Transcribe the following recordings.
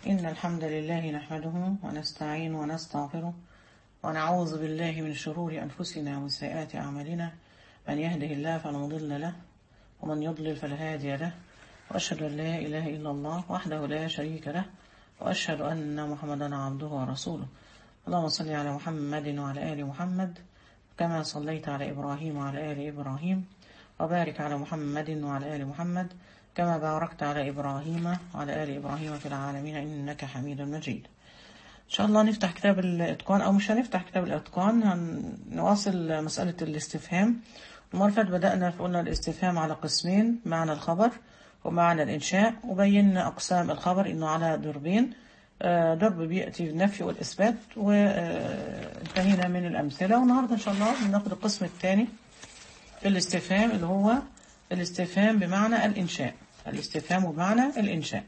إن الحمد لله نحمده ونستعين ونستغفره ونعوذ بالله من شرور أنفسنا ومن سيئات أعمالنا من يهده الله فلا مضل له ومن يضلل فلا هادي له وأشهد أن لا إله إلا الله وحده لا شريك له وأشهد أن محمدا عبده ورسوله اللهم صل على محمد وعلى آل محمد كما صليت على إبراهيم وعلى آل إبراهيم وبارك على محمد وعلى آل محمد كما باركت على إبراهيم وعلى آل إبراهيم في العالمين إنك حميد مجيد إن شاء الله نفتح كتاب الإتقان أو مش هنفتح كتاب الإتقان هنواصل مسألة الاستفهام المرة اللي فاتت بدأنا قلنا الاستفهام على قسمين معنى الخبر ومعنى الإنشاء وبينا أقسام الخبر إنه على دربين درب بيأتي بالنفي والإثبات وانتهينا من الأمثلة والنهاردة إن شاء الله بناخد القسم الثاني في الاستفهام اللي هو الاستفهام بمعنى الإنشاء الاستفهام بمعنى الإنشاء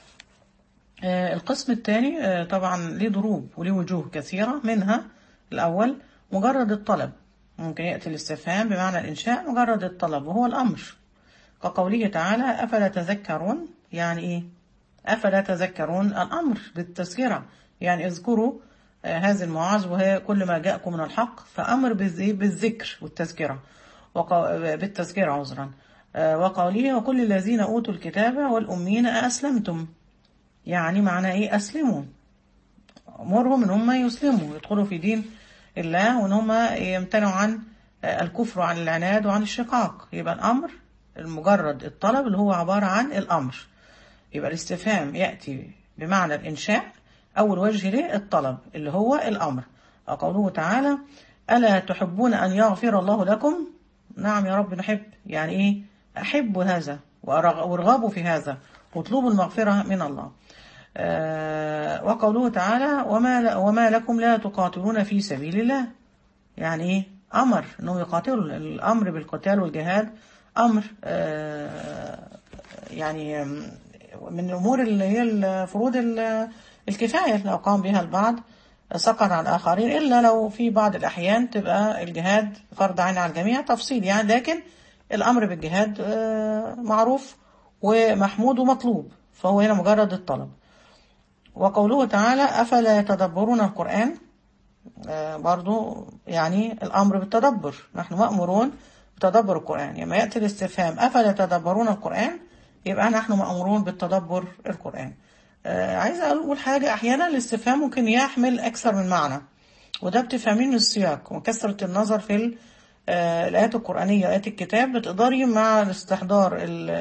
القسم الثاني طبعا ليه ضروب وليه وجوه كثيرة منها الأول مجرد الطلب ممكن يأتي الاستفهام بمعنى الإنشاء مجرد الطلب وهو الأمر كقوله تعالى أفلا تذكرون يعني إيه أفلا تذكرون الأمر بالتذكرة يعني اذكروا هذه المواعظ وهي كل ما جاءكم من الحق فأمر بالذكر والتذكرة بالتذكرة عذرا وقوله وكل الذين أوتوا الكتاب والأمين أسلمتم يعني معنى إيه أسلموا أمرهم إن هم يسلموا يدخلوا في دين الله وإن هم يمتنعوا عن الكفر وعن العناد وعن الشقاق يبقى الأمر المجرد الطلب اللي هو عبارة عن الأمر يبقى الاستفهام يأتي بمعنى الإنشاء أول وجه له الطلب اللي هو الأمر وقوله تعالى ألا تحبون أن يغفر الله لكم نعم يا رب نحب يعني إيه أحب هذا وارغبوا في هذا واطلبوا المغفرة من الله آه وقوله تعالى وما, وما لكم لا تقاتلون في سبيل الله يعني إيه أمر أنهم يقاتلوا الأمر بالقتال والجهاد أمر آه يعني من الأمور اللي هي فروض الكفاية لو قام بها البعض سقط على الآخرين إلا لو في بعض الأحيان تبقى الجهاد فرض عين على الجميع تفصيل يعني لكن الأمر بالجهاد معروف ومحمود ومطلوب فهو هنا مجرد الطلب وقوله تعالى أفلا يتدبرون القرآن برضو يعني الأمر بالتدبر نحن مأمورون بتدبر القرآن لما يأتي الاستفهام أفلا يتدبرون القرآن يبقى نحن مأمورون بالتدبر القرآن آه عايزة أقول حاجة أحيانا الاستفهام ممكن يحمل أكثر من معنى وده بتفهمين من السياق وكثرة النظر في آه الآيات القرآنية آيات الكتاب بتقدري مع الاستحضار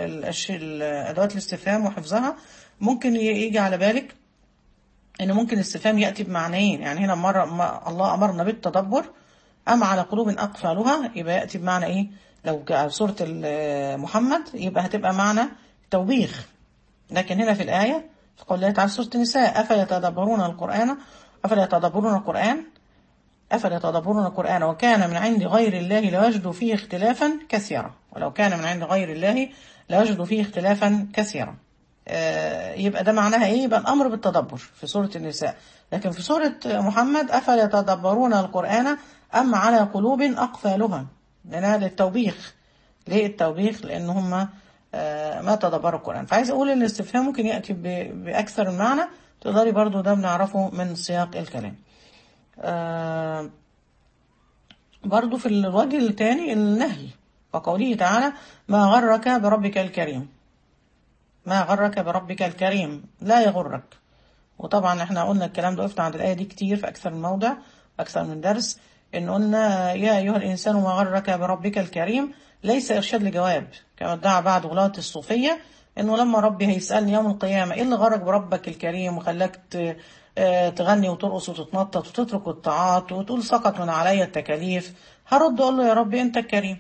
أدوات الاستفهام وحفظها ممكن يجي على بالك إن ممكن الاستفهام يأتي بمعنيين يعني هنا مرة ما الله أمرنا بالتدبر أم على قلوب أقفالها يبقى يأتي بمعنى إيه لو سورة محمد يبقى هتبقى معنى توبيخ لكن هنا في الآية في قول الله تعالى سورة النساء أفلا يتدبرون القرآن أفلا يتدبرون القرآن أفلا يتدبرون القرآن وكان من عند غير الله لوجدوا فيه اختلافا كثيرا ولو كان من عند غير الله لوجدوا فيه اختلافا كثيرا آه يبقى ده معناها ايه يبقى الامر بالتدبر في سورة النساء لكن في سورة محمد افلا يتدبرون القرآن ام على قلوب اقفالها لانها للتوبيخ ليه التوبيخ لان هم آه ما تدبروا القرآن فعايز اقول ان الاستفهام ممكن يأتي باكثر من معنى تقدري برضو ده بنعرفه من سياق الكلام آه برضو في الوجه الثاني النهي وقوله تعالى ما غرك بربك الكريم ما غرك بربك الكريم لا يغرك وطبعا احنا قلنا الكلام ده وقفنا عند الآية دي كتير في أكثر من موضع أكثر من درس إن قلنا يا أيها الإنسان ما غرك بربك الكريم ليس إرشاد لجواب كما ادعى بعض غلاة الصوفية إنه لما ربي هيسألني يوم القيامة إيه اللي غرك بربك الكريم وخلاك تغني وترقص وتتنطط وتترك الطاعات وتقول سقط من علي التكاليف هرد أقول له يا ربي أنت الكريم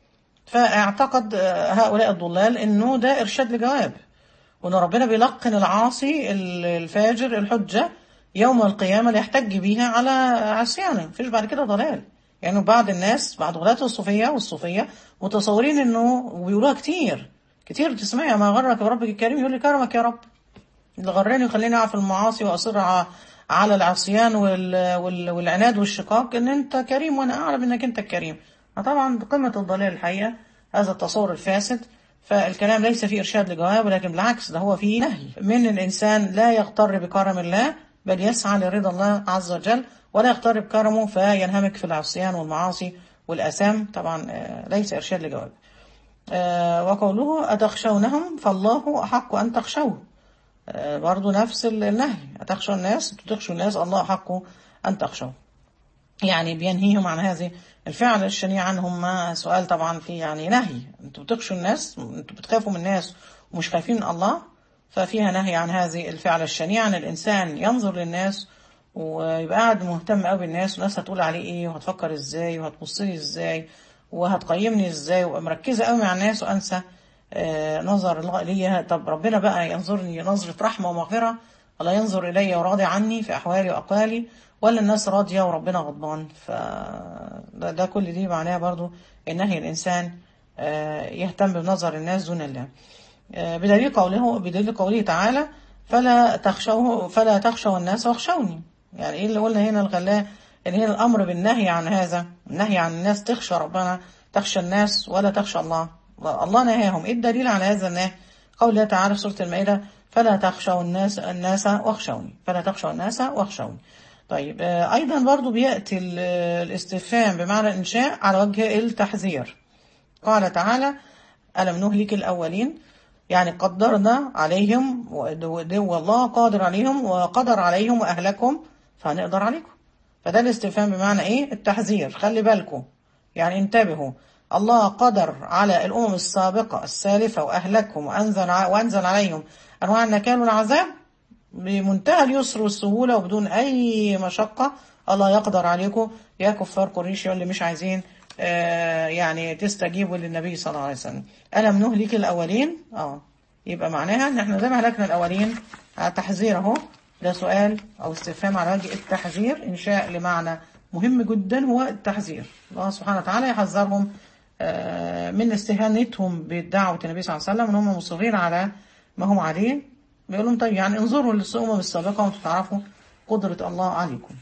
فاعتقد هؤلاء الضلال إنه ده إرشاد لجواب وان ربنا بيلقن العاصي الفاجر الحجة يوم القيامة ليحتج بيها على عصيانه مفيش بعد كده ضلال يعني بعض الناس بعض غلاة الصوفية والصوفية متصورين انه وبيقولوها كتير كتير تسمعها ما غرك بربك الكريم يقول لي كرمك يا رب اللي غراني وخليني اقع في المعاصي واصر على العصيان والعناد والشقاق ان انت كريم وانا اعلم انك انت الكريم طبعا قمة الضلال الحقيقة هذا التصور الفاسد فالكلام ليس فيه إرشاد لجواب ولكن بالعكس ده هو فيه نهي من الإنسان لا يغتر بكرم الله بل يسعى لرضا الله عز وجل ولا يغتر بكرمه فينهمك في العصيان والمعاصي والآثام طبعا آه، ليس إرشاد لجواب آه، وقوله أتخشونهم فالله أحق أن تخشوه آه، برضو نفس النهي أتخشوا الناس تخشوا الناس الله أحق أن تخشوه يعني بينهيهم عن هذه الفعل الشنيع عنهم سؤال طبعا في يعني نهي انتوا بتخشوا الناس انتوا بتخافوا من الناس ومش خايفين من الله ففيها نهي عن هذه الفعل الشنيع عن الانسان ينظر للناس ويبقى قاعد مهتم قوي بالناس والناس هتقول عليه ايه وهتفكر ازاي وهتبص لي ازاي وهتقيمني ازاي وابقى مركزه قوي مع الناس وانسى آه، نظر الله ليا طب ربنا بقى ينظرني نظره رحمه ومغفره الله ينظر الي وراضي عني في احوالي واقوالي ولا الناس راضيه وربنا غضبان ف ده, ده كل دي معناها برضو النهي الانسان آه، يهتم بنظر الناس دون الله آه، بدليل قوله بدليل قوله تعالى فلا تخشوه فلا تخشوا الناس واخشوني يعني ايه اللي قلنا هنا الغلاء ان هنا الامر بالنهي عن هذا النهي عن الناس تخشى ربنا تخشى الناس ولا تخشى الله الله نهاهم ايه الدليل على هذا النهي قول الله تعالى في سوره المائده فلا تخشوا الناس الناس واخشوني فلا تخشوا الناس واخشوني طيب آه، ايضا برضو بياتي ال- الاستفهام بمعنى الانشاء على وجه التحذير قال تعالى ألم نهلك الأولين يعني قدرنا عليهم ود- والله قادر عليهم وقدر عليهم وأهلكم فهنقدر عليكم فده الاستفهام بمعنى إيه التحذير خلي بالكم يعني انتبهوا الله قدر على الأمم السابقة السالفة وأهلكهم وأنزل, ع- وأنزل عليهم أنواع النكال والعذاب بمنتهى اليسر والسهولة وبدون أي مشقة الله يقدر عليكم يا كفار قريش اللي مش عايزين آه، يعني تستجيبوا للنبي صلى الله عليه وسلم ألم نهلك الأولين اه يبقى معناها ان احنا زي ما هلكنا الأولين آه، تحذير اهو ده سؤال أو استفهام على وجه التحذير إنشاء لمعنى مهم جدا هو التحذير الله سبحانه وتعالى يحذرهم آه، من استهانتهم بدعوة النبي صلى الله عليه وسلم ان هم مصرين على ما هم عليه بيقول لهم طيب يعني انظروا للأمم السابقة وانتم تعرفوا قدرة الله عليكم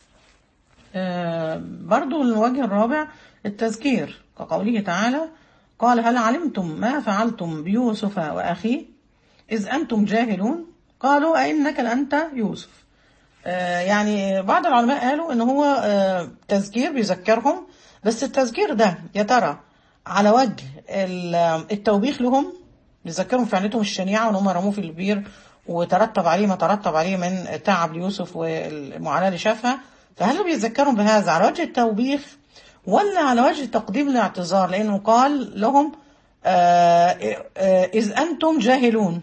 آه، برضو الوجه الرابع التذكير كقوله تعالى قال هل علمتم ما فعلتم بيوسف وأخيه إذ أنتم جاهلون قالوا أئنك لأنت يوسف آه، يعني بعض العلماء قالوا ان هو آه، تذكير بيذكرهم بس التذكير ده يا ترى على وجه ال- التوبيخ لهم بيذكرهم فعلتهم الشنيعة وان هم رموه في البير وترتب عليه ما ترتب عليه من تعب ليوسف والمعاناة اللي شافها فهل بيذكرهم بهذا على وجه التوبيخ ولا على وجه تقديم الاعتذار لانه قال لهم آه، آه، إذ أنتم جاهلون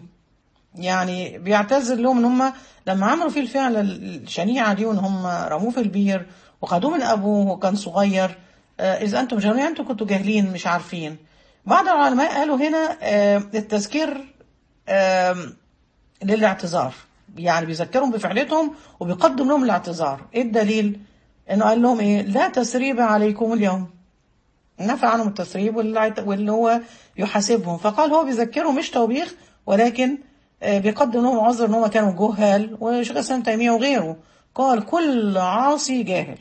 يعني بيعتذر لهم ان هم لما عملوا فيه الفعل الشنيعة دي وان هم رموه في البير وخدوه من ابوه وكان صغير آه، اذا انتم جاهلين انتم كنتوا جاهلين مش عارفين بعض العلماء قالوا هنا آه، التذكير آم، للاعتذار يعني بيذكرهم بفعلتهم وبيقدم لهم الاعتذار ايه الدليل انه قال لهم ايه لا تسريب عليكم اليوم نفى عنهم التسريب واللي واللي هو يحاسبهم فقال هو بيذكرهم مش توبيخ ولكن آه، بيقدم لهم عذر ان هم كانوا جهال وشيخ الاسلام تيميه وغيره قال كل عاصي جاهل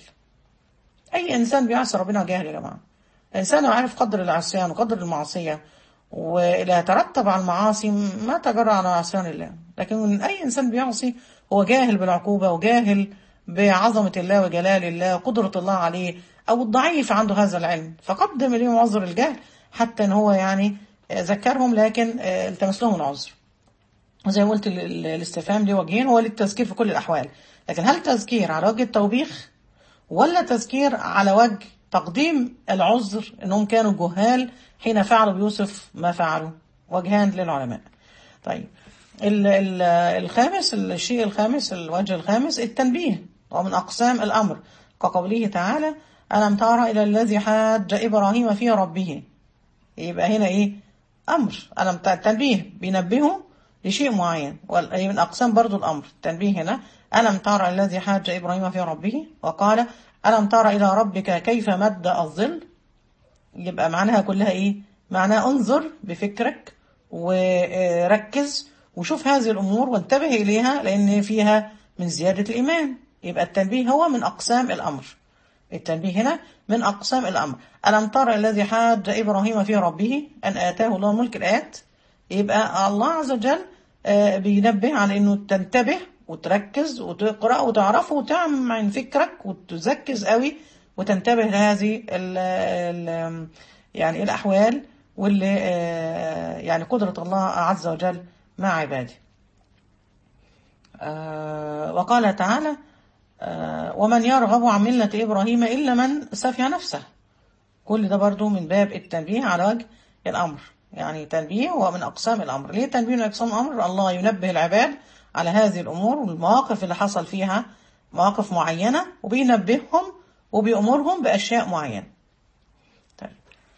اي انسان بيعصي ربنا جاهل يا جماعه الانسان لو عارف قدر العصيان وقدر المعصيه ولا يترتب على المعاصي ما تجرى على عصيان الله لكن اي انسان بيعصي هو جاهل بالعقوبه وجاهل بعظمه الله وجلال الله وقدره الله عليه او الضعيف عنده هذا العلم فقدم اليهم عذر الجهل حتى ان هو يعني آه، ذكرهم لكن آه، التمس لهم العذر وزي ما قلت ال- ال- الاستفهام ليه وجهين هو للتذكير في كل الأحوال لكن هل تذكير على وجه التوبيخ ولا تذكير على وجه تقديم العذر انهم كانوا جهال حين فعلوا بيوسف ما فعلوا وجهان للعلماء طيب ال ال الخامس الشيء الخامس الوجه الخامس التنبيه ومن أقسام الأمر كقوله تعالى ألم تر إلى الذي حاج إبراهيم في ربه يبقى هنا إيه أمر ألم ت- تنبيه بينبهه لشيء معين وال- من أقسام برضو الأمر التنبيه هنا ألم تر الذي حاج إبراهيم في ربه وقال ألم تر إلى ربك كيف مد الظل يبقى معناها كلها إيه معناها انظر بفكرك وركز وشوف هذه الأمور وانتبه إليها لأن فيها من زيادة الإيمان يبقى التنبيه هو من أقسام الأمر التنبيه هنا من أقسام الأمر ألم تر الذي حاج إبراهيم في ربه أن آتاه الله الملك الآيات يبقى الله عز وجل آه، بينبه على أنه تنتبه وتركز وتقرأ وتعرفه وتعمل فكرك وتركز قوي وتنتبه لهذه ال ال يعني الأحوال واللي آه، يعني قدرة الله عز وجل مع عباده آه، وقال تعالى آه، ومن يرغب عن ملة إبراهيم إلا من سفي نفسه كل ده برضو من باب التنبيه على وجه الأمر يعني تنبيه هو من أقسام الأمر ليه تنبيه من أقسام الأمر الله ينبه العباد على هذه الأمور والمواقف اللي حصل فيها مواقف معينة وبينبههم وبيأمرهم بأشياء معينة طيب.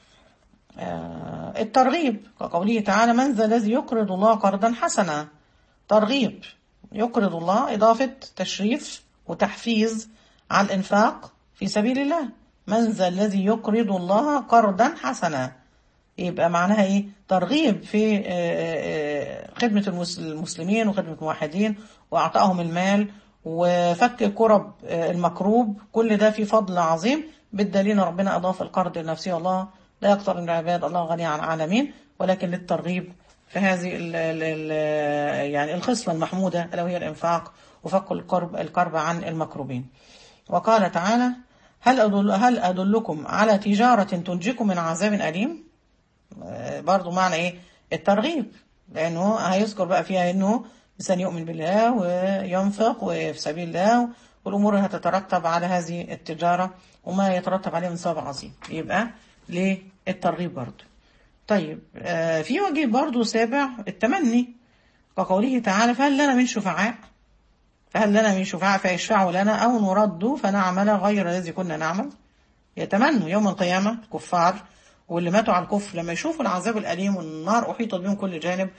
آه، الترغيب كقوله تعالى من ذا الذي يقرض الله قرضا حسنا ترغيب يقرض الله إضافة تشريف وتحفيز على الإنفاق في سبيل الله من ذا الذي يقرض الله قرضا حسنا يبقى معناها ايه ترغيب في آه، آه، خدمة المس- المسلمين وخدمة الموحدين وإعطائهم المال وفك كرب آه، المكروب كل ده في فضل عظيم بالدليل ربنا أضاف القرض لنفسه الله لا يقتر من العباد الله غني عن العالمين ولكن للترغيب في هذه ال ال ال يعني الخصلة المحمودة ألا وهي الإنفاق وفك القرب الكرب عن المكروبين وقال تعالى هل أدل هل أدلكم على تجارة تنجيكم من عذاب أليم آه، برضو معنى إيه الترغيب لأنه هيذكر بقى فيها إنه الإنسان يؤمن بالله وينفق وفي سبيل الله والأمور هتترتب على هذه التجارة وما يترتب عليها من ثواب عظيم يبقى ليه الترغيب برضو طيب آه، في وجه برضو سابع التمني كقوله تعالى فهل لنا من شفعاء فهل لنا من شفعاء فيشفعوا لنا أو نرد فنعمل غير الذي كنا نعمل يتمنوا يوم القيامة الكفار واللي ماتوا على الكفر لما يشوفوا العذاب الأليم والنار أحيطت بهم كل جانب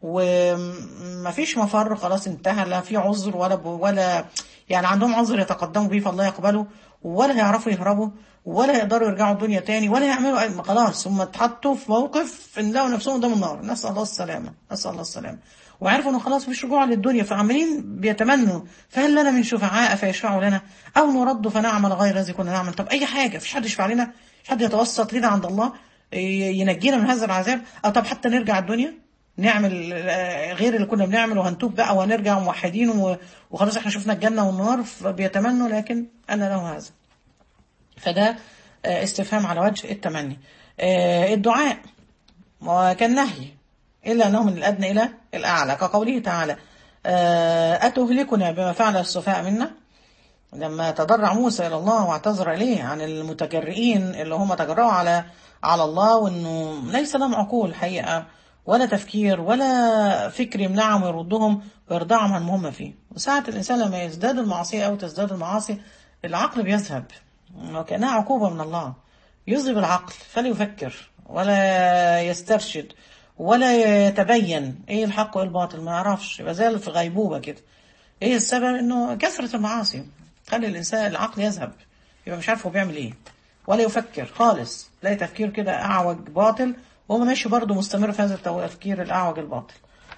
ومفيش مفر خلاص انتهى لا في عذر ولا ب... ولا يعني عندهم عذر يتقدموا بيه فالله يقبله ولا هيعرفوا يهربوا ولا يقدروا يرجعوا الدنيا تاني ولا يعملوا أي خلاص هم اتحطوا في موقف ان لقوا نفسهم قدام النار نسأل الله السلامة نسأل الله السلامة وعرفوا انه خلاص مفيش رجوع للدنيا فعمالين بيتمنوا فهل لنا من شفعاء فيشفعوا لنا او نرد فنعمل غير الذي كنا نعمل طب اي حاجه مفيش حد يشفع لنا مفيش حد يتوسط لنا عند الله ي- ينجينا من هذا العذاب او طب حتى نرجع الدنيا نعمل آه، غير اللي كنا بنعمله وهنتوب بقى وهنرجع موحدين و- وخلاص احنا شفنا الجنه والنار فبيتمنوا لكن انا له هذا فده آه، استفهام على وجه التمني آه، الدعاء وكان نهي إلا أنه من الأدنى إلى الأعلى كقوله تعالى آه، أتهلكنا بما فعل السفهاء منا لما تضرع موسى إلى الله واعتذر إليه عن المتجرئين اللي هم تجرؤوا على على الله وإنه ليس لهم عقول حقيقة ولا تفكير ولا فكر يمنعهم ويردهم ويرضعهم عن هم فيه وساعة الإنسان لما يزداد المعصية أو تزداد المعاصي العقل بيذهب وكأنها عقوبة من الله يذهب العقل فلا يفكر ولا يسترشد ولا يتبين ايه الحق وايه الباطل ما يعرفش يبقى زي في غيبوبة كده ايه السبب انه كثرة المعاصي خلي الانسان العقل يذهب يبقى مش عارف هو بيعمل ايه ولا يفكر خالص لا تفكير كده اعوج باطل وهو ماشي برضه مستمر في هذا التفكير الاعوج الباطل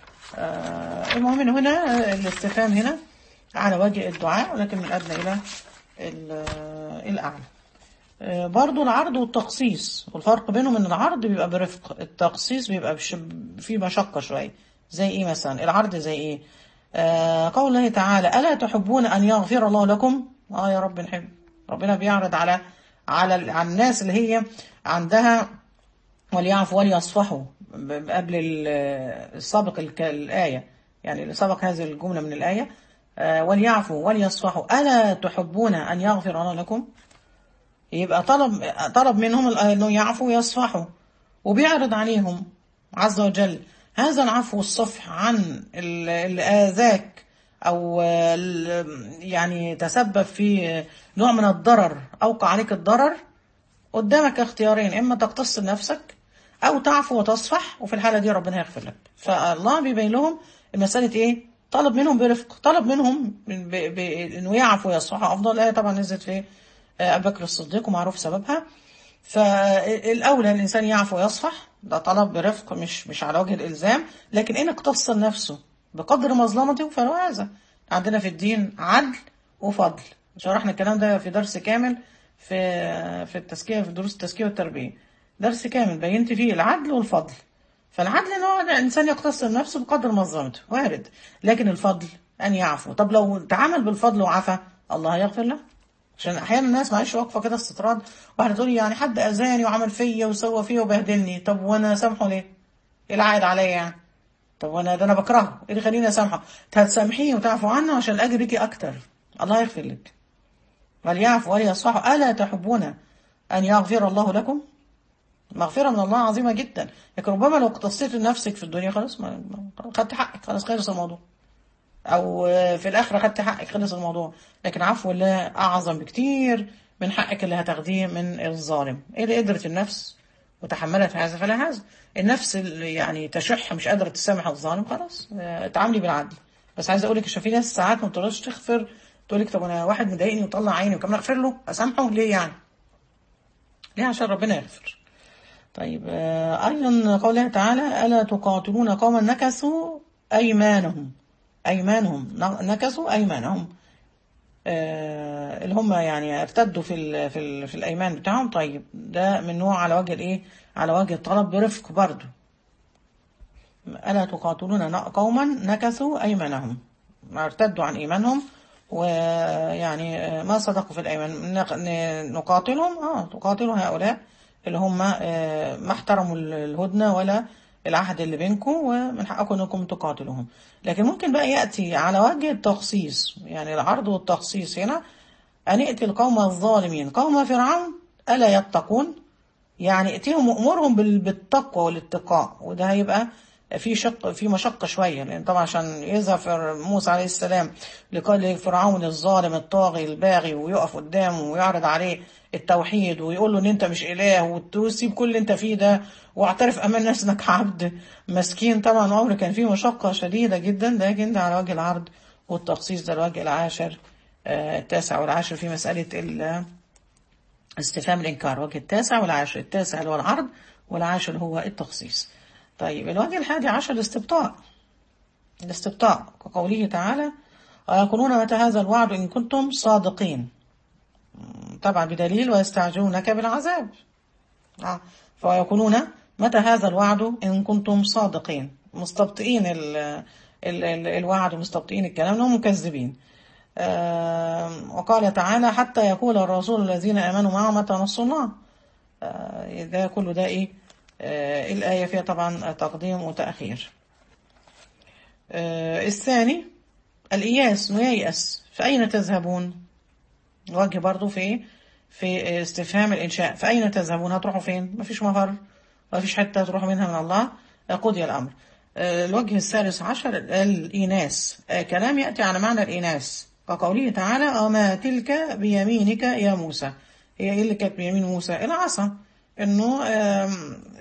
آه المهم إنه هنا آه، الاستفهام هنا على وجه الدعاء ولكن من الادنى الى ال- الاعلى آه، برضو العرض والتخصيص والفرق بينهم ان العرض بيبقى برفق التخصيص بيبقى بش... فيه مشقة شوية زي ايه مثلا العرض زي ايه آه قول الله تعالى ألا تحبون أن يغفر الله لكم اه يا رب نحب ربنا بيعرض على على, ال- على الناس اللي هي عندها وليعفوا وليصفحوا ب- قبل ال- السابق الك- الآية يعني اللي سبق هذه الجملة من الآية آه، وليعفوا وليصفحوا ألا تحبون أن يغفر الله لكم يبقى طلب طلب منهم ال- انه يعفوا ويصفحوا وبيعرض عليهم عز وجل هذا العفو والصفح عن ال- اللي آذاك أو ال- يعني تسبب في نوع من الضرر أوقع عليك الضرر قدامك اختيارين إما تقتص لنفسك أو تعفو وتصفح وفي الحالة دي ربنا هيغفر لك فالله بيبين لهم المسألة إيه طلب منهم برفق طلب منهم ب- ب- إنه يعفو ويصفح أفضل آية طبعا نزلت في أبي بكر الصديق ومعروف سببها فالأولى الإنسان يعفو ويصفح ده طلب برفق مش مش على وجه الإلزام لكن إن اقتص نفسه بقدر مظلمته فلو هذا عندنا في الدين عدل وفضل شرحنا الكلام ده في درس كامل في في التزكيه في دروس التزكيه والتربيه درس كامل بينت فيه العدل والفضل فالعدل ان هو الانسان يقتصر نفسه بقدر منظمته وارد لكن الفضل ان يعفو طب لو تعامل بالفضل وعفى الله يغفر له عشان احيانا الناس معلش واقفه كده استطراد واحده تقول يعني حد اذاني وعمل فيا وسوى فيا وبهدلني طب وانا سامحه ليه؟ ايه العائد عليا يعني؟ طب وانا ده انا بكرهه ايه اللي يخليني اسامحه؟ هتسامحيه وتعفو عنه عشان الاجر يجي اكتر الله يغفر لك وليعفوا وليصفحوا الا تحبون ان يغفر الله لكم؟ مغفرة من الله عظيمة جدا لكن ربما لو اقتصيت لنفسك في الدنيا خلاص ما ما- خدت حقك خلاص خلص الموضوع او في الاخره خدت حقك خلص الموضوع لكن عفو الله اعظم بكتير من حقك اللي هتاخديه من الظالم ايه اللي قدرت النفس وتحملت هذا فلا هذا النفس اللي يعني تشح مش قادره تسامح الظالم خلاص اه، اتعاملي بالعدل بس عايزه اقول لك عشان في ناس ساعات ما بتقدرش تغفر تقول لك طب انا واحد مضايقني وطلع عيني وكمان اغفر له اسامحه ليه يعني ليه عشان ربنا يغفر طيب آه، أيضا قوله تعالى ألا تقاتلون قوما نكثوا أيمانهم أيمانهم ن- نكثوا أيمانهم آه، اللي هم يعني ارتدوا في ال في ال في الأيمان بتاعهم طيب ده من نوع على وجه الإيه على وجه الطلب برفق برضه ألا تقاتلون ن- قوما نكثوا أيمانهم ما ارتدوا عن إيمانهم ويعني آه، ما صدقوا في الأيمان نق- ن- نقاتلهم اه تقاتلوا هؤلاء اللي هم آه، ما احترموا ال- الهدنة ولا العهد اللي بينكم ومن حقكم انكم تقاتلوهم لكن ممكن بقى يأتي على وجه التخصيص يعني العرض والتخصيص هنا أن يأتي القوم الظالمين قوم فرعون ألا يتقون يعني ائتيهم امورهم بال- بالتقوى والاتقاء وده هيبقى في شق في مشقه شويه لان طبعا عشان يظهر فر- موسى عليه السلام لقال فرعون الظالم الطاغي الباغي ويقف قدامه ويعرض عليه التوحيد ويقول له ان انت مش اله وتسيب كل اللي انت فيه ده واعترف امام الناس انك عبد مسكين طبعا امر كان فيه مشقه شديده جدا لكن ده على وجه العرض والتخصيص ده الوجه العاشر آه، التاسع والعاشر في مساله ال- استفهام الإنكار وجه التاسع والعاشر التاسع اللي هو العرض والعاشر هو التخصيص طيب الوجه الحادي عشر الاستبطاء الاستبطاء كقوله تعالى ويقولون متى هذا الوعد إن كنتم صادقين مم، طبعا بدليل ويستعجلونك بالعذاب آه. فيقولون متى هذا الوعد إن كنتم صادقين مستبطئين ال ال ال الوعد ومستبطئين الكلام لهم مكذبين آه، وقال تعالى حتى يقول الرسول الذين آمنوا معه متى نصر الله آه، ده كله ده إيه آه، الآية فيها طبعا تقديم وتأخير آه، الثاني الإياس وييأس فأين تذهبون وجه برضو في في استفهام الإنشاء فأين تذهبون هتروحوا فين مفيش مفر مفيش حتة تروحوا منها من الله قضي الأمر آه، الوجه الثالث عشر الإيناس آه، كلام يأتي على معنى الإيناس كقوله تعالى وما تلك بيمينك يا موسى هي إيه اللي كانت بيمين موسى العصا إنه آم،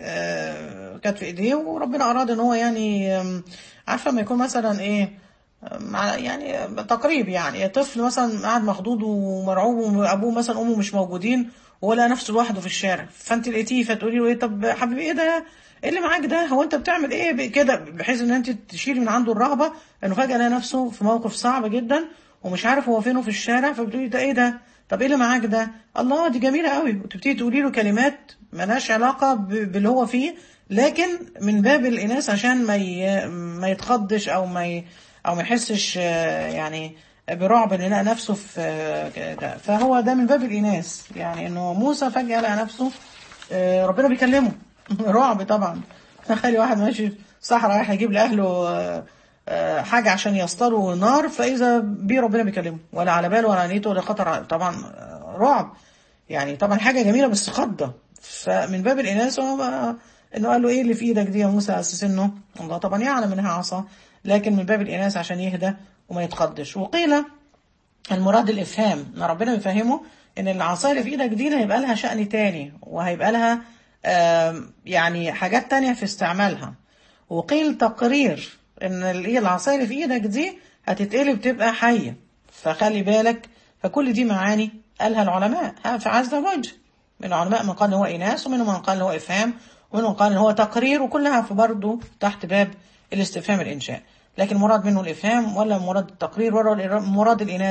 آه، كانت في إيديه وربنا أراد إن هو يعني آم، عارفة ما يكون مثلا إيه مع يعني تقريب يعني طفل مثلا قاعد مخضوض ومرعوب وابوه مثلا امه مش موجودين ولا نفسه لوحده في الشارع فانت لقيتيه فتقولي له ايه طب حبيبي ايه ده ايه اللي معاك ده هو انت بتعمل ايه ب- كده بحيث ان انت تشيلي من عنده الرهبه انه فجاه لقى نفسه في موقف صعب جدا ومش عارف هو فينه في الشارع فبتقولي ده ايه ده طب ايه اللي معاك ده الله دي جميله قوي وتبتدي تقولي له كلمات ملهاش علاقه ب- باللي هو فيه لكن من باب الاناث عشان ما ي... ما يتخضش او ما ي... او ما يحسش آه، يعني برعب ان لقى نفسه في آه، كده. فهو ده من باب الاناث يعني انه موسى فجاه لقى نفسه آه، ربنا بيكلمه رعب طبعا تخيلي واحد ماشي في صحراء رايح يجيب لاهله آه، آه، حاجه عشان يصطادوا نار فاذا بيه ربنا بيكلمه ولا على باله ولا نيته ولا خطر على- طبعا آه، رعب يعني طبعا حاجه جميله بس خضه فمن باب الاناث هو بقى انه قال له ايه اللي في ايدك دي يا موسى على اساس انه الله طبعا يعلم انها عصا لكن من باب الاناث عشان يهدى وما يتخضش وقيل المراد الافهام ان ربنا بيفهمه ان العصايه اللي في ايدك دي هيبقى لها شأن تاني وهيبقى لها آم، يعني حاجات تانية في استعمالها وقيل تقرير ان ال- إيه العصايه اللي في ايدك دي هتتقلب تبقى حيه فخلي بالك فكل دي معاني قالها العلماء ها في عز وجه من العلماء من قال ان هو اناث ومنهم من قال ان هو افهام ومنهم قال ان هو تقرير وكلها في برضه تحت باب الاستفهام الانشاء لكن مراد منه الافهام ولا مراد التقرير ولا مراد الاناث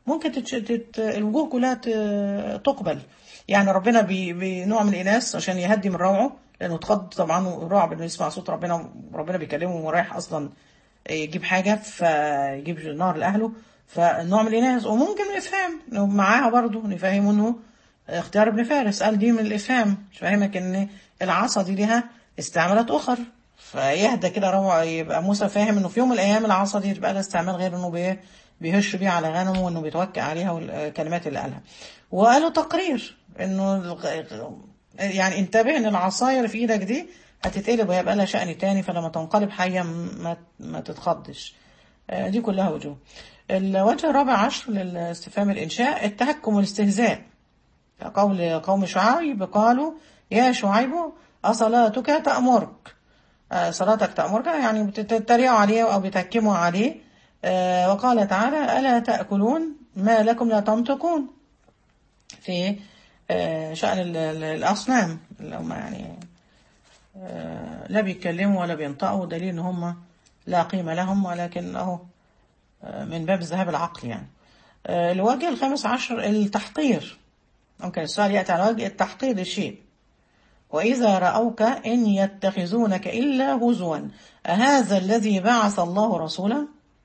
ممكن تتش... تت... الوجوه كلها ت... تقبل يعني ربنا بي... بنوع من الإناث عشان يهدي من روعه لأنه اتخض طبعا رعب إنه يسمع صوت ربنا ربنا بيكلمه ورايح أصلا يجيب حاجة فيجيب نار لأهله فنوع من الإناث وممكن الإفهام إنه معاها برضه نفهمه إنه اختيار ابن فارس قال دي من الإفهام مش فاهمك إن العصا دي لها استعمالات أخر فيهدى كده روع يبقى موسى فاهم إنه في يوم من الأيام العصا دي تبقى لها استعمال غير إنه بي بيهش بيه على غنمه وإنه بيتوكل عليها والكلمات اللي قالها وقالوا تقرير إنه يعني انتبه إن العصاية اللي في إيدك دي هتتقلب وهيبقى لها شأن تاني فلما تنقلب حية ما ما تتخضش دي كلها وجوه الوجه الرابع عشر للاستفهام الإنشاء التهكم والاستهزاء قول قوم شعيب قالوا يا شعيب أصلاتك تأمرك صلاتك تأمرك يعني بتتريقوا عليه أو بتهكموا عليه وقال تعالى ألا تأكلون ما لكم لا تنطقون في شأن الأصنام اللي هم يعني لا بيتكلموا ولا بينطقوا دليل ان هم لا قيمة لهم ولكن اهو من باب ذهاب العقل يعني الوجه الخامس عشر التحقير ممكن السؤال يأتي على وجه التحقير للشيء وإذا رأوك إن يتخذونك إلا هزوا أهذا الذي بعث الله رسولا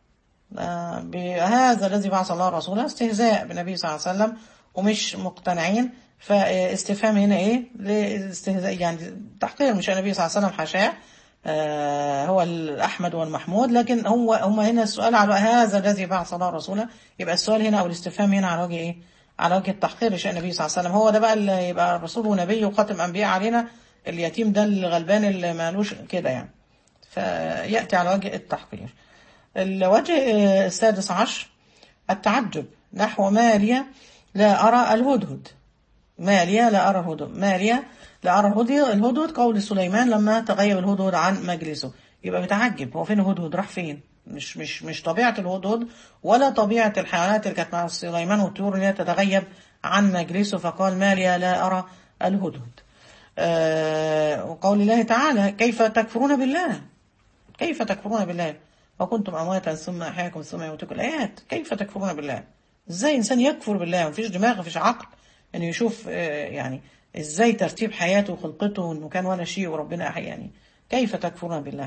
هذا الذي بعث الله رسولا استهزاء بالنبي صلى الله عليه وسلم ومش مقتنعين فاستفهام هنا ايه لاستهزاء يعني تحقير مش النبي صلى الله عليه وسلم حاشاه آه هو الأحمد والمحمود لكن هو هم هنا السؤال على هذا الذي بعث الله رسوله يبقى السؤال هنا أو الاستفهام هنا على وجه إيه؟ على وجه التحقير لشأن النبي صلى الله عليه وسلم هو ده بقى اللي يبقى رسول ونبي وخاتم أنبياء علينا اليتيم ده الغلبان اللي مالوش كده يعني فيأتي على وجه التحقير الوجه السادس عشر التعجب نحو مالية لا أرى الهدهد مالية لا أرى الهدهد مالية لا أرى الهدهد قول سليمان لما تغيب الهدهد عن مجلسه يبقى متعجب هو فين الهدهد راح فين مش مش مش طبيعة الهدهد ولا طبيعة الحيوانات اللي كانت مع سليمان والطيور اللي تتغيب عن مجلسه فقال مالية لا أرى الهدهد آه وقول الله تعالى كيف تكفرون بالله كيف تكفرون بالله وكنتم أمواتا ثم أحياكم ثم يموتكم الآيات كيف تكفرون بالله ازاي إنسان يكفر بالله مفيش دماغ مفيش عقل انه يشوف يعني ازاي ترتيب حياته وخلقته انه كان ولا شيء وربنا احيا يعني كيف تكفرون بالله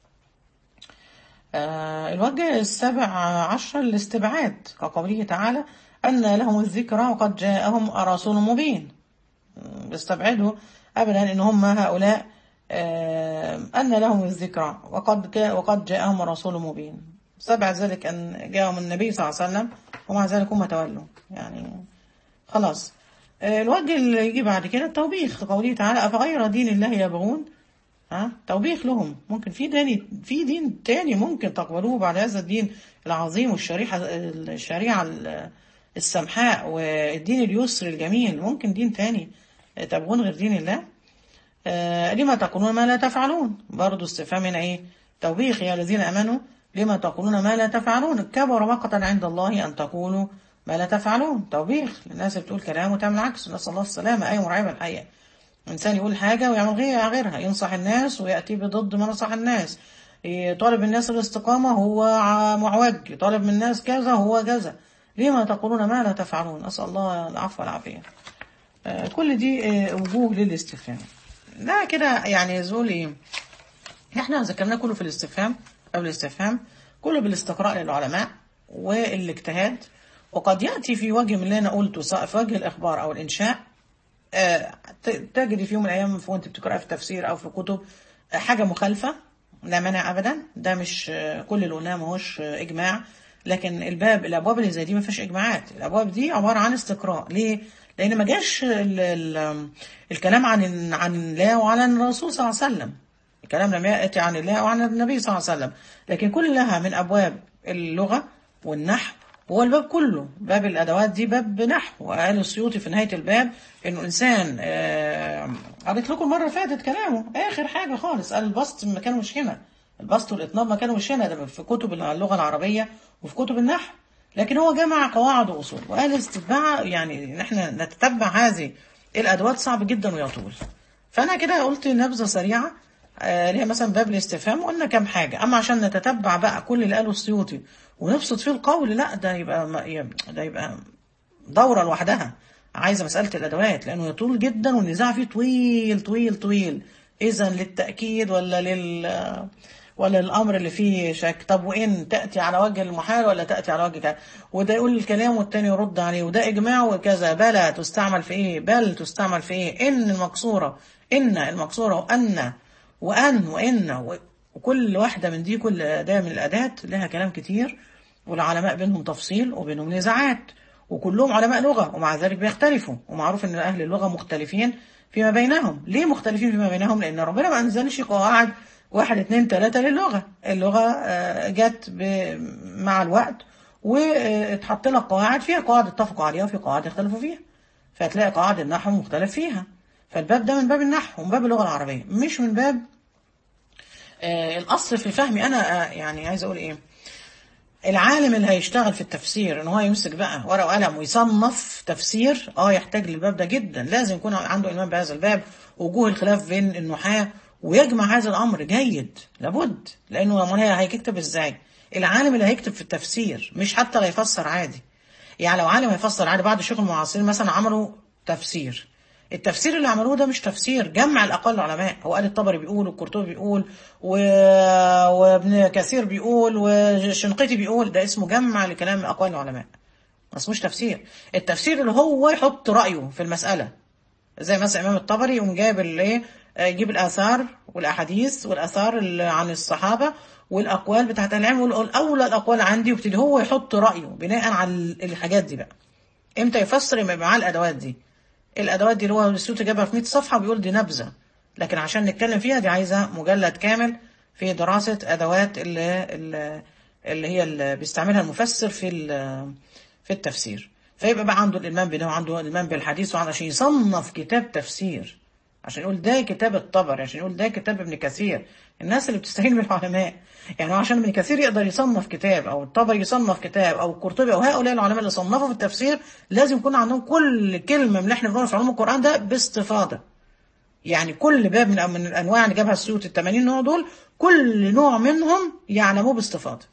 آه الوجه السابع عشر الاستبعاد كقوله تعالى أن لهم الذكرى وقد جاءهم رسول مبين استبعدوا أبدا إن هم هؤلاء آه أن لهم الذكرى وقد وقد جاءهم رسول مبين استبعد ذلك أن جاءهم النبي صلى الله عليه وسلم ومع ذلك هم تولوا يعني خلاص الوجه اللي يجي بعد كده التوبيخ قوله تعالى أفغير دين الله يبغون ها توبيخ لهم ممكن في دين في دين تاني ممكن تقبلوه بعد هذا الدين العظيم والشريعة الشريعة السمحاء والدين اليسر الجميل ممكن دين تاني تبغون غير دين الله آه لما تقولون ما لا تفعلون برضو استفهام هنا ايه توبيخ يا الذين امنوا لما تقولون ما لا تفعلون كبر مقتا عند الله ان تقولوا ما لا تفعلون توبيخ للناس بتقول كلام وتعمل عكس نسأل الله السلامة أي مرعبة الحقيقة إنسان يقول حاجة ويعمل غيرها غيرها ينصح الناس ويأتي بضد ما نصح الناس يطالب الناس الاستقامة هو معوج يطالب من الناس كذا هو كذا لما تقولون ما لا تفعلون أسأل الله العفو والعافية كل دي وجوه للاستفهام ده كده يعني زول ايه احنا ذكرناه كله في الاستفهام أو الاستفهام كله بالاستقراء للعلماء والاجتهاد وقد يأتي في وجه من اللي أنا قلته سواء في وجه الإخبار أو الإنشاء تجري في يوم من الأيام وأنت بتقرأ في تفسير أو في كتب حاجة مخالفة لا مانع أبدا ده مش كل اللي قلناه ماهوش إجماع لكن الباب الأبواب اللي زي دي ما فيهاش إجماعات الأبواب دي عبارة عن استقراء ليه؟ لأن ما جاش ال ال الكلام عن عن الله وعن الرسول صلى الله عليه وسلم الكلام لم يأتي عن الله وعن النبي صلى الله عليه وسلم لكن كلها من أبواب اللغة والنحو هو الباب كله باب الأدوات دي باب نحو وقال السيوطي في نهاية الباب إنه إنسان قريت لكم مرة فاتت كلامه آخر حاجة خالص قال البسط مكانه مش هنا البسط والإطناب مكانه مش هنا ده في كتب اللغة العربية وفي كتب النحو لكن هو جمع قواعد وأصول وقال استتباع يعني إن إحنا نتتبع هذه الأدوات صعب جدا ويطول فأنا كده قلت نبذة سريعة اللي هي مثلا باب الاستفهام وقلنا كام حاجة أما عشان نتتبع بقى كل اللي قاله السيوطي ونبسط فيه القول لا ده يبقى ما- ده يبقى دورة لوحدها عايزة مسألة الأدوات لأنه يطول جدا والنزاع فيه طويل طويل طويل إذا للتأكيد ولا لل ولا الأمر اللي فيه شك طب وإن تأتي على وجه المحال ولا تأتي على وجه كذا وده يقول الكلام والتاني يرد عليه وده إجماع وكذا بلى تستعمل في إيه بل تستعمل في إيه إن المقصورة إن المقصورة وأن وأن وإن و- وكل واحدة من دي كل أداة من الأداة لها كلام كتير والعلماء بينهم تفصيل وبينهم نزاعات وكلهم علماء لغة ومع ذلك بيختلفوا ومعروف ان اهل اللغة مختلفين فيما بينهم ليه مختلفين فيما بينهم لان ربنا ما انزلش قواعد واحد اتنين تلاتة للغة اللغة آه، جت ب- مع الوقت واتحط لها قواعد فيها قواعد اتفقوا عليها وفي قواعد اختلفوا فيها فتلاقي قواعد النحو مختلف فيها فالباب ده من باب النحو ومن باب اللغة العربية مش من باب آه، الاصل في فهمي انا آه، يعني عايز اقول ايه العالم اللي هيشتغل في التفسير ان هو يمسك بقى ورقه وقلم ويصنف تفسير اه يحتاج للباب ده جدا لازم يكون عنده ايمان بهذا الباب وجوه الخلاف بين النحاة ويجمع هذا الامر جيد لابد لانه امال هي هيكتب ازاي العالم اللي هيكتب في التفسير مش حتى لا يفسر عادي يعني لو عالم هيفسر عادي بعض الشيوخ المعاصرين مثلا عملوا تفسير التفسير اللي عملوه ده مش تفسير جمع الاقوال العلماء هو قال الطبري بيقول والقرطبي بيقول و... وابن كثير بيقول والشنقيطي بيقول ده اسمه جمع لكلام اقوال العلماء ما اسموش تفسير التفسير اللي هو يحط رايه في المساله زي مثلا امام الطبري يقوم جايب الايه آه، يجيب الاثار والاحاديث والاثار اللي عن الصحابه والاقوال بتاعت العلم ويقول اولى الاقوال عندي ويبتدي هو يحط رايه بناء على الحاجات دي بقى امتى يفسر يبقى معاه الادوات دي الادوات دي اللي هو السيوطي جابها في 100 صفحه وبيقول دي نبذه لكن عشان نتكلم فيها دي عايزه مجلد كامل في دراسه ادوات اللي, اللي, اللي هي اللي بيستعملها المفسر في ال- في التفسير فيبقى بقى عنده الالمام بده عنده الالمام بالحديث وعنده عشان يصنف كتاب تفسير عشان يقول ده كتاب الطبري عشان يقول ده كتاب ابن كثير الناس اللي بتستهين بالعلماء يعني هو عشان ابن كثير يقدر يصنف كتاب او الطبري يصنف كتاب او القرطبي او هؤلاء العلماء اللي صنفوا في التفسير لازم يكون عندهم كل كلمه من اللي احنا بنقولها في علوم القران ده باستفاضه يعني كل باب من من الانواع اللي جابها السيوطي ال 80 نوع دول كل نوع منهم يعلموه باستفاضه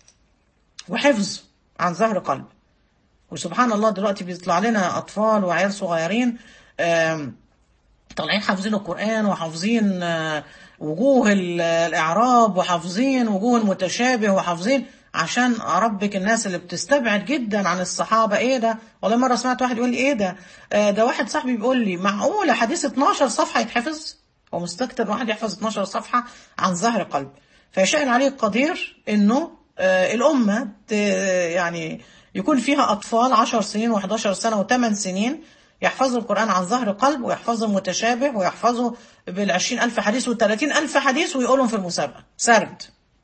وحفظ عن ظهر قلب وسبحان الله دلوقتي بيطلع لنا اطفال وعيال صغيرين آم، طالعين حافظين القرآن وحافظين آه، وجوه ال- الإعراب وحافظين وجوه المتشابه وحافظين عشان ربك الناس اللي بتستبعد جدا عن الصحابة ايه ده والله مرة سمعت واحد يقول لي ايه ده آه، ده واحد صاحبي بيقول لي معقولة حديث 12 صفحة يتحفظ هو مستكتر واحد يحفظ 12 صفحة عن ظهر قلب فيشاء عليه القدير انه آه، الأمة ت- يعني يكون فيها أطفال 10 سنين و11 سنة و8 سنين يحفظوا القرآن عن ظهر قلب ويحفظوا المتشابه ويحفظوا بالعشرين ألف حديث والثلاثين ألف حديث ويقولهم في المسابقة سرد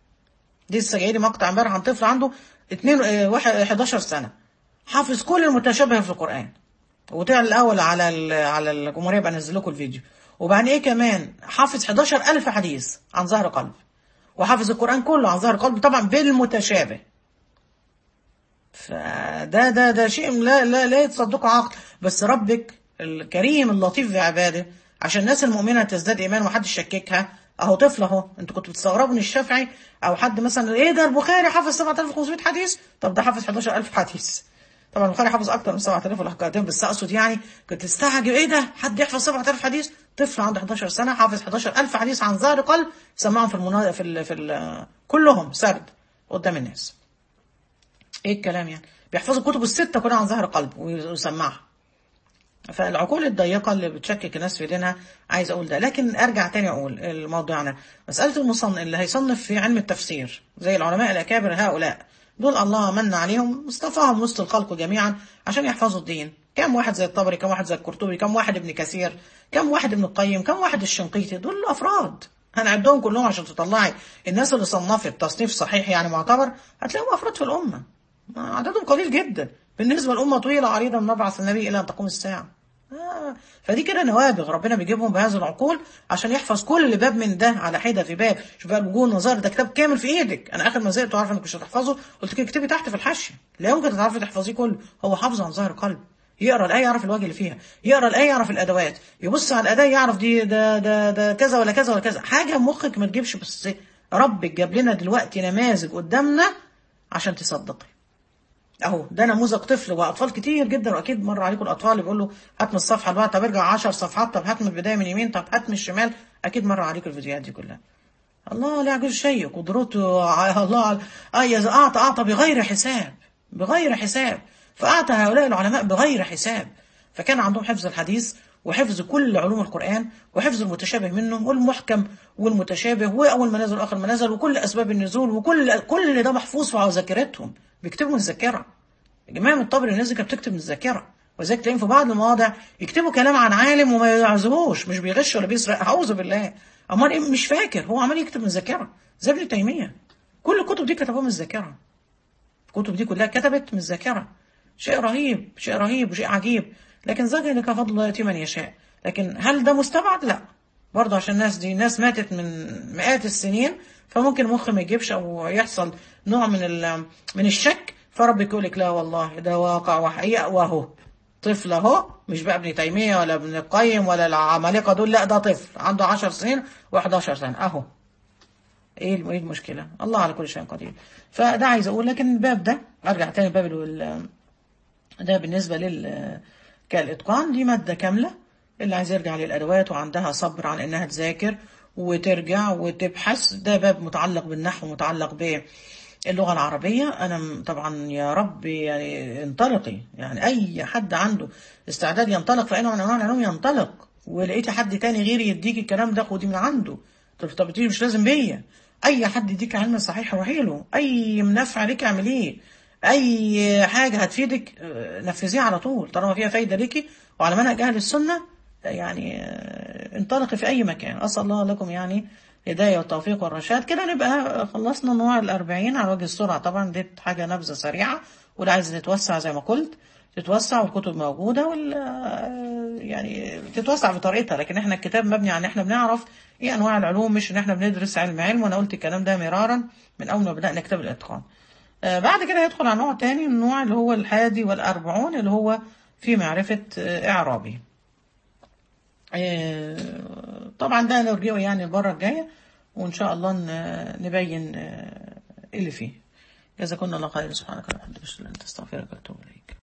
دي لسه جاي لي مقطع امبارح عن طفل عنده اتنين اه، واحد 11 سنة حافظ كل المتشابه في القرآن وطلع الأول على ال- على الجمهورية بقى انزل لكم الفيديو وبعدين ايه كمان حافظ 11 ألف حديث عن ظهر قلب وحافظ القرآن كله عن ظهر قلب طبعا بالمتشابه فده ده ده شيء لا لا لا يتصدقه عقل بس ربك الكريم اللطيف بعباده عشان الناس المؤمنه تزداد ايمان ومحدش يشككها اهو طفل اهو انتوا كنتوا بتستغربوا ان الشافعي او حد مثلا ايه ده البخاري حافظ 7500 حديث طب ده حافظ 11000 حديث طبعا البخاري حافظ اكتر من 7000 والحكايتين بس اقصد يعني كنت تستعجب ايه ده حد يحفظ 7000 حديث طفل عنده 11 سنه حافظ 11000 حديث عن ظهر قلب سمعهم في المنا... في ال... في ال... كلهم سرد قدام الناس ايه الكلام يعني بيحفظوا الكتب الستة كلها عن ظهر قلب ويسمعها فالعقول الضيقة اللي بتشكك الناس في دينها عايز أقول ده لكن أرجع تاني أقول الموضوعنا مسألة المصنف اللي هيصنف في علم التفسير زي العلماء الأكابر هؤلاء دول الله من عليهم اصطفاهم وسط الخلق جميعا عشان يحفظوا الدين كم واحد زي الطبري كم واحد زي القرطبي كم واحد ابن كثير كم واحد ابن القيم كم واحد الشنقيطي دول أفراد هنعدهم كلهم عشان تطلعي الناس اللي صنفت تصنيف صحيح يعني معتبر هتلاقيهم أفراد في الأمة عددهم قليل جدا بالنسبة للأمة طويلة عريضة من مبعث النبي إلى أن تقوم الساعة آه. فدي كده نوابغ ربنا بيجيبهم بهذه العقول عشان يحفظ كل باب من ده على حده في باب شوف بقى الوجوه النظائر ده كتاب كامل في ايدك انا اخر ما زهقت وعارفه انك مش هتحفظه قلت كده اكتبي تحت في الحاشيه لا يمكن تعرفي تحفظيه كله هو حافظ عن ظهر قلب يقرا الايه يعرف الوجه اللي فيها يقرا الايه يعرف الادوات يبص على الاداه يعرف دي ده ده ده كذا ولا كذا ولا كذا حاجه مخك ما تجيبش بس ربك جاب لنا دلوقتي نماذج قدامنا عشان تصدقي اهو ده نموذج طفل واطفال كتير جدا واكيد مر عليكم الاطفال يقول له هات من الصفحه اللي بعد طب ارجع 10 صفحات طب هات من البدايه من يمين طب هات من الشمال اكيد مر عليكم الفيديوهات دي كلها الله لا يعجز شيء قدرته ع- الله أي أعطى أعطى بغير حساب بغير حساب فأعطى هؤلاء العلماء بغير حساب فكان عندهم حفظ الحديث وحفظ كل علوم القرآن وحفظ المتشابه منه والمحكم والمتشابه وأول ما نزل وآخر ما نزل وكل أسباب النزول وكل كل اللي ده محفوظ في ذاكرتهم بيكتبوا من الذاكرة الإمام الطبري الناس دي كانت بتكتب من الذاكرة وذلك تلاقيهم في بعض المواضع يكتبوا كلام عن عالم وما يعزهوش مش بيغش ولا بيسرق أعوذ بالله أمال إيه مش فاكر هو عمال يكتب من الذاكرة زي ابن تيمية كل الكتب دي كتبوها من الذاكرة الكتب دي كلها كتبت من الذاكرة شيء رهيب شيء رهيب وشيء عجيب لكن ذلك فضل الله يأتي من يشاء لكن هل ده مستبعد؟ لا برضه عشان الناس دي ناس ماتت من مئات السنين فممكن المخ ما يجيبش او يحصل نوع من ال- من الشك فربك يقول لك لا والله ده واقع وحقيقة واهو طفل اهو مش بقى ابن تيمية ولا ابن القيم ولا العمالقة دول لا ده طفل عنده 10 سنين و11 سنة اهو ايه ايه المشكلة الله على كل شيء قدير فده عايز اقول لكن الباب ده ارجع تاني الباب اللي ده بالنسبة لل كالإتقان دي مادة كاملة اللي عايز يرجع للأدوات وعندها صبر عن إنها تذاكر وترجع وتبحث ده باب متعلق بالنحو متعلق باللغة العربية أنا م- طبعا يا رب يعني انطلقي يعني أي حد عنده استعداد ينطلق في أي نوع من أنواع العلوم ينطلق ولقيتي حد تاني غيري يديك الكلام ده خدي من عنده طب طب دي مش لازم بيا أي حد يديك علم صحيح روحي له أي منفع ليك اعمليه اي حاجه هتفيدك آه، نفذيها على طول طالما فيها فايده ليكي وعلى منهج اهل السنه آه، يعني آه، انطلقي في اي مكان اسال الله لكم يعني الهدايه والتوفيق والرشاد كده نبقى خلصنا نوع الأربعين على وجه السرعه طبعا دي حاجه نبذه سريعه واللي عايز تتوسع زي ما قلت تتوسع والكتب موجوده وال آه، يعني تتوسع بطريقتها لكن احنا الكتاب مبني على ان احنا بنعرف ايه انواع العلوم مش ان احنا بندرس علم علم وانا قلت الكلام ده مرارا من اول ما بدانا كتاب الاتقان آه، بعد كده يدخل على نوع تاني النوع اللي هو الحادي والأربعون اللي هو في معرفة آه، إعرابي آه، طبعا ده نرجعه يعني المرة الجاية وإن شاء الله ن- نبين آه، اللي فيه جزاكم الله خير سبحانك اللهم وبحمدك أشهد أن لا إله إلا أنت أستغفرك وأتوب إليك